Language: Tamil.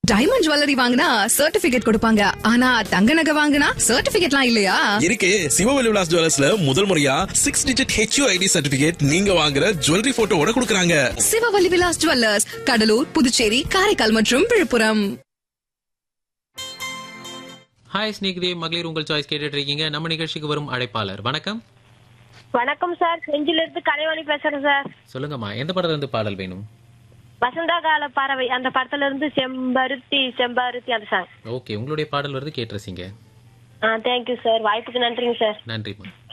டைமண்ட் ஜுவல்லரி வாங்கினா சர்டிபிகேட் கொடுப்பாங்க ஆனா தங்க நகை வாங்கினா சர்டிபிகேட்லாம் இல்லையா இருக்கு சிவவெளி விலாஸ் ஜுவல்லர்ஸ்ல முதல் முறையா six digit HU ID certificate நீங்க வாங்குற ஜுவல்லரி போட்டோவோட கொடுக்கறாங்க சிவவல்லி விலாஸ் ஜுவல்லர்ஸ் கடலூர் புதுச்சேரி காரைக்கால் மற்றும் விழுப்புரம் ஹாய் ஸ்நேகிதே மகளிர் உங்கள் சாய்ஸ் கேட்டுட்டு இருக்கீங்க நம்ம நிகழ்ச்சிக்கு வரும் அழைப்பாளர் வணக்கம் வணக்கம் சார் செஞ்சில இருந்து கலைவாணி பேசுறேன் சார் சொல்லுங்கம்மா எந்த படத்துல இருந்து பாடல் வேணும் வசந்த கால பறவை அந்த படத்துல இருந்து செம்பருத்தி செம்பருத்தி அந்த சாங் ஓகே உங்களுடைய பாடல் வருது கேட்டு ரசிங்க ஆ தேங்க்யூ சார் வாய்ப்புக்கு நன்றிங்க சார் நன்றிம்மா